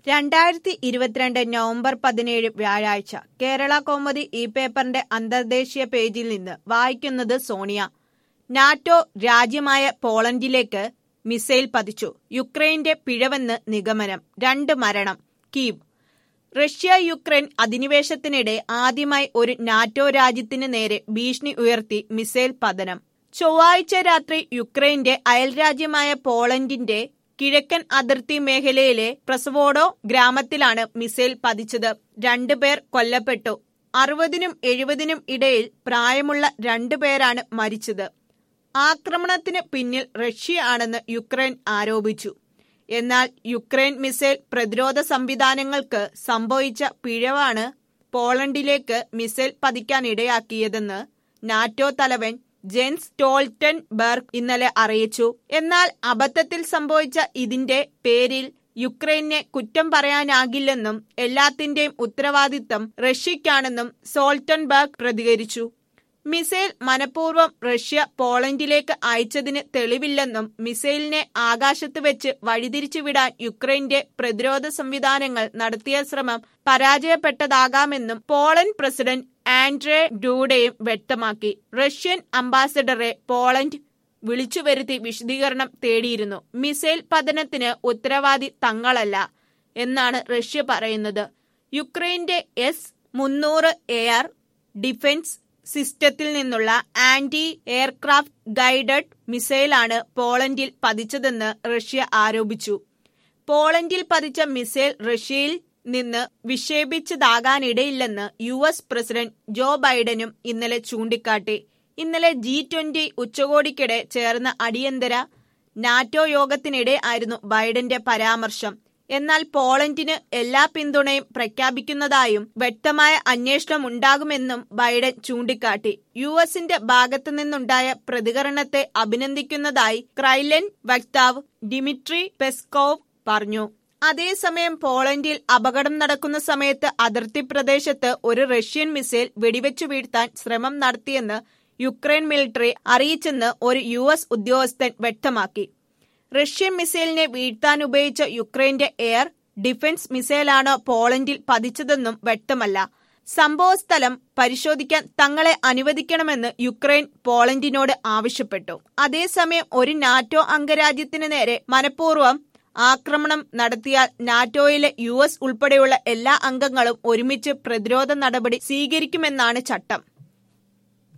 രണ്ടായിരത്തി ഇരുപത്തിരണ്ട് നവംബർ പതിനേഴ് വ്യാഴാഴ്ച കേരള കൗമുദി ഈ പേപ്പറിന്റെ അന്തർദേശീയ പേജിൽ നിന്ന് വായിക്കുന്നത് സോണിയ നാറ്റോ രാജ്യമായ പോളണ്ടിലേക്ക് മിസൈൽ പതിച്ചു യുക്രൈന്റെ പിഴവെന്ന് നിഗമനം രണ്ട് മരണം കീവ് റഷ്യ യുക്രൈൻ അധിനിവേശത്തിനിടെ ആദ്യമായി ഒരു നാറ്റോ രാജ്യത്തിന് നേരെ ഭീഷണി ഉയർത്തി മിസൈൽ പതനം ചൊവ്വാഴ്ച രാത്രി യുക്രൈന്റെ അയൽരാജ്യമായ പോളണ്ടിന്റെ കിഴക്കൻ അതിർത്തി മേഖലയിലെ പ്രസവോഡോ ഗ്രാമത്തിലാണ് മിസൈൽ പതിച്ചത് രണ്ടുപേർ കൊല്ലപ്പെട്ടു അറുപതിനും എഴുപതിനും ഇടയിൽ പ്രായമുള്ള രണ്ടുപേരാണ് മരിച്ചത് ആക്രമണത്തിന് പിന്നിൽ റഷ്യ ആണെന്ന് യുക്രൈൻ ആരോപിച്ചു എന്നാൽ യുക്രൈൻ മിസൈൽ പ്രതിരോധ സംവിധാനങ്ങൾക്ക് സംഭവിച്ച പിഴവാണ് പോളണ്ടിലേക്ക് മിസൈൽ പതിക്കാനിടയാക്കിയതെന്ന് നാറ്റോ തലവൻ ജെൻസ് സ്റ്റോൾട്ടൻബർഗ് ഇന്നലെ അറിയിച്ചു എന്നാൽ അബദ്ധത്തിൽ സംഭവിച്ച ഇതിന്റെ പേരിൽ യുക്രൈനെ കുറ്റം പറയാനാകില്ലെന്നും എല്ലാത്തിന്റെയും ഉത്തരവാദിത്തം റഷ്യയ്ക്കാണെന്നും സോൾട്ടൻബർഗ് പ്രതികരിച്ചു മിസൈൽ മനഃപൂർവ്വം റഷ്യ പോളണ്ടിലേക്ക് അയച്ചതിന് തെളിവില്ലെന്നും മിസൈലിനെ ആകാശത്ത് വെച്ച് വഴിതിരിച്ചുവിടാൻ യുക്രൈന്റെ പ്രതിരോധ സംവിധാനങ്ങൾ നടത്തിയ ശ്രമം പരാജയപ്പെട്ടതാകാമെന്നും പോളണ്ട് പ്രസിഡന്റ് ആൻഡ്രേ ഡൂഡയും വ്യക്തമാക്കി റഷ്യൻ അംബാസഡറെ പോളണ്ട് വിളിച്ചുവരുത്തി വിശദീകരണം തേടിയിരുന്നു മിസൈൽ പതനത്തിന് ഉത്തരവാദി തങ്ങളല്ല എന്നാണ് റഷ്യ പറയുന്നത് യുക്രൈന്റെ എസ് മുന്നൂറ് എയർ ഡിഫൻസ് സിസ്റ്റത്തിൽ നിന്നുള്ള ആന്റി എയർക്രാഫ്റ്റ് ഗൈഡഡ് മിസൈലാണ് പോളണ്ടിൽ പതിച്ചതെന്ന് റഷ്യ ആരോപിച്ചു പോളണ്ടിൽ പതിച്ച മിസൈൽ റഷ്യയിൽ നിന്ന് വിക്ഷേപിച്ചതാകാനിടയില്ലെന്ന് യു എസ് പ്രസിഡന്റ് ജോ ബൈഡനും ഇന്നലെ ചൂണ്ടിക്കാട്ടി ഇന്നലെ ജി ട്വന്റി ഉച്ചകോടിക്കിടെ ചേർന്ന അടിയന്തര നാറ്റോ യോഗത്തിനിടെ ആയിരുന്നു ബൈഡന്റെ പരാമർശം എന്നാൽ പോളണ്ടിന് എല്ലാ പിന്തുണയും പ്രഖ്യാപിക്കുന്നതായും വ്യക്തമായ അന്വേഷണം ഉണ്ടാകുമെന്നും ബൈഡൻ ചൂണ്ടിക്കാട്ടി യു എസിന്റെ ഭാഗത്തു നിന്നുണ്ടായ പ്രതികരണത്തെ അഭിനന്ദിക്കുന്നതായി ക്രൈലൻ വക്താവ് ഡിമിട്രി പെസ്കോവ് പറഞ്ഞു അതേസമയം പോളണ്ടിൽ അപകടം നടക്കുന്ന സമയത്ത് അതിർത്തി പ്രദേശത്ത് ഒരു റഷ്യൻ മിസൈൽ വെടിവെച്ചു വീഴ്ത്താൻ ശ്രമം നടത്തിയെന്ന് യുക്രൈൻ മിലിറ്ററി അറിയിച്ചെന്ന് ഒരു യു എസ് ഉദ്യോഗസ്ഥൻ വ്യക്തമാക്കി റഷ്യൻ മിസൈലിനെ വീഴ്ത്താൻ ഉപയോഗിച്ച യുക്രൈന്റെ എയർ ഡിഫൻസ് മിസൈലാണോ പോളണ്ടിൽ പതിച്ചതെന്നും വ്യക്തമല്ല സംഭവസ്ഥലം പരിശോധിക്കാൻ തങ്ങളെ അനുവദിക്കണമെന്ന് യുക്രൈൻ പോളണ്ടിനോട് ആവശ്യപ്പെട്ടു അതേസമയം ഒരു നാറ്റോ അംഗരാജ്യത്തിന് നേരെ മനഃപൂർവ്വം ആക്രമണം നടത്തിയാൽ നാറ്റോയിലെ യു എസ് ഉൾപ്പെടെയുള്ള എല്ലാ അംഗങ്ങളും ഒരുമിച്ച് പ്രതിരോധ നടപടി സ്വീകരിക്കുമെന്നാണ് ചട്ടം